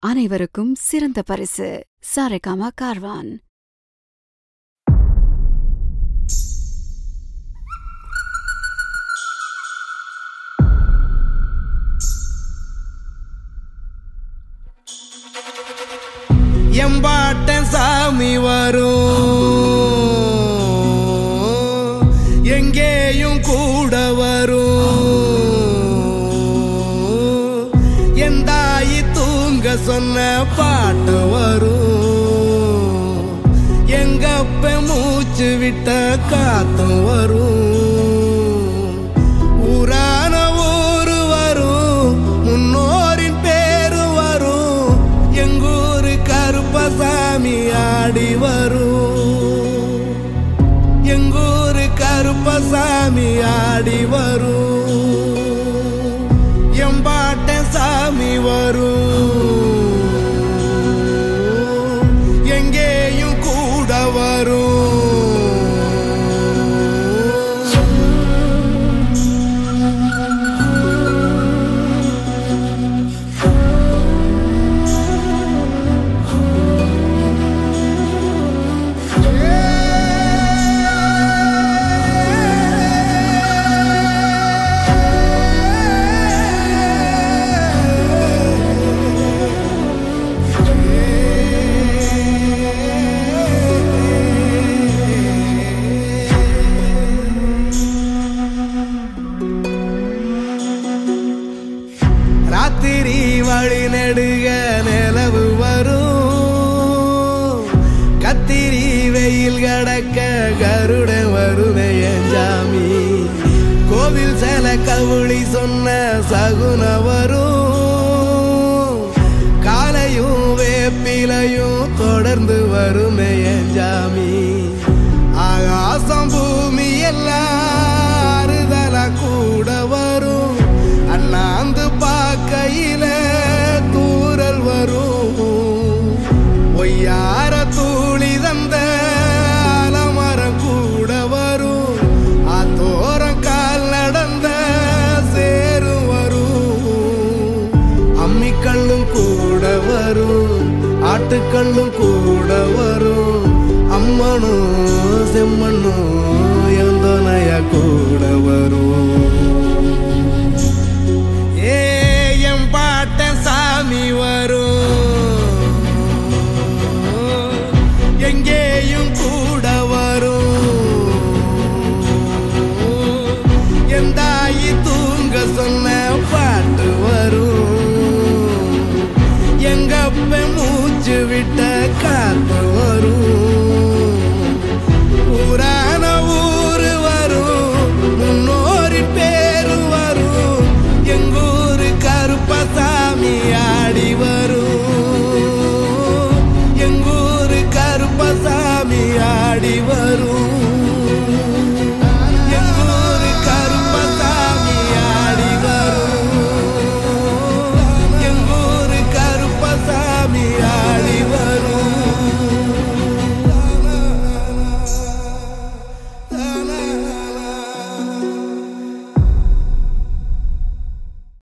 அனைவருக்கும் சிறந்த பரிசு சாரேகாமா கார்வான் எம்பாட்டன் சாமி வரும் எங்கேயும் கூட வரும் என் தாயி தூங்க சொன்ன பாட்டு வரும் எங்கப்ப மூச்சு விட்ட காத்தும் வரும் ஊரான ஊரு வரும் முன்னோரின் பேரு வரும் எங்கூரு கருப்பசாமி ஆடி வரும் எங்கூரு கருப்பசாமி ஆடி வரும் எம்பாட்ட சாமி வரும் எங்கேயும் கூட வரும் ராத்திரி வழி நெடுக நிலவு வரும் கத்திரி வெயில் கடக்க கருட வருமே என் ஜாமி கோவில் சில கவுளி சொன்ன சகுன வரும் காலையும் வேப்பிலையும் தொடர்ந்து வருமே என் ஜாமி ஆகாசம் பூமி எல்லாம் ஆறுதலா கூட வரும் அண்ணாந்து பார்க்கையில தூரல் வரும் ஒய்யார தூளி தந்த அலமரம் கூட வரும் ஆத்தோரம் கால் நடந்த சேரும் வரும் அம்மிக்கல்லும் கூட வரும் ஆட்டுக்கல்லும் கூட வரும் அம்மனும் செம்மண்ணும் எந்தனைய கூட வரும் ஏ என் பாட்ட சாமி வரும் எங்கேயும் கூட வரும் என் தாயி தூங்க சொன்ன பாட்டு வரும் எங்கப்ப மூச்சு விட்ட காத்து வரும்